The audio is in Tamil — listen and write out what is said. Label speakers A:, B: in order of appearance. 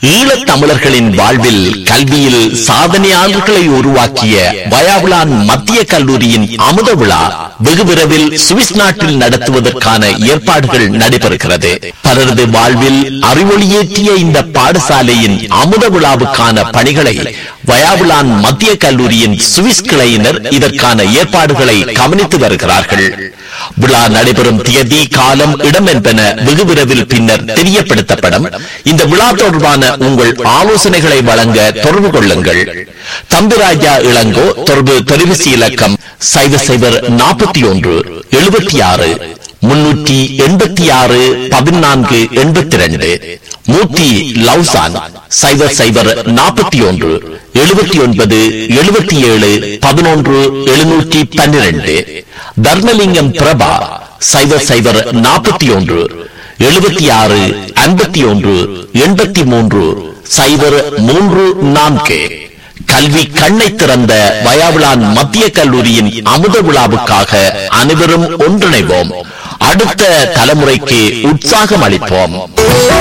A: ஈழத் தமிழர்களின் வாழ்வில் கல்வியில் சாதனையாளர்களை உருவாக்கிய வயாவுலான் மத்திய கல்லூரியின் அமுத விழா வெகு விரைவில் சுவிஸ் நாட்டில் நடத்துவதற்கான ஏற்பாடுகள் நடைபெறுகிறது பலரது வாழ்வில் அறிவொளியேற்றிய இந்த பாடசாலையின் அமுத விழாவுக்கான பணிகளை வயாவுலான் மத்திய கல்லூரியின் சுவிஸ் கிளையினர் இதற்கான ஏற்பாடுகளை கவனித்து வருகிறார்கள் விழா நடைபெறும் தேதி காலம் இடம் என்பன வெகு விரைவில் பின்னர் தெரியப்படுத்தப்படும் இந்த விழா தொடர்பான உங்கள் ஆலோசனைகளை வழங்க தொடர்பு கொள்ளுங்கள் தம்பிராஜா இளங்கோ தொடர்பு தொலைபேசி இலக்கம் சைவர் சைவர் நாற்பத்தி ஒன்று எழுபத்தி ஆறு முன்னூற்றி எண்பத்தி ஆறு பதினான்கு எண்பத்தி ரெண்டு மூர்த்தி லவ்சான் சைவர் சைவர் நாற்பத்தி ஒன்று எழுபத்தி ஒன்பது எழுபத்தி ஏழு பதினொன்று எழுநூற்றி பன்னிரண்டு தர்மலிங்கம் பிரபா சைவர் சைவர் நாற்பத்தி ஒன்று எழுபத்தி ஆறு ஐம்பத்தி ஒன்று எண்பத்தி மூன்று சைவர் மூன்று நான்கு கல்வி கண்ணை திறந்த வயாவிலான் மத்திய கல்லூரியின் அமுத விழாவுக்காக அனைவரும் ஒன்றிணைவோம் அடுத்த தலைமுறைக்கு உற்சாகம் அளிப்போம்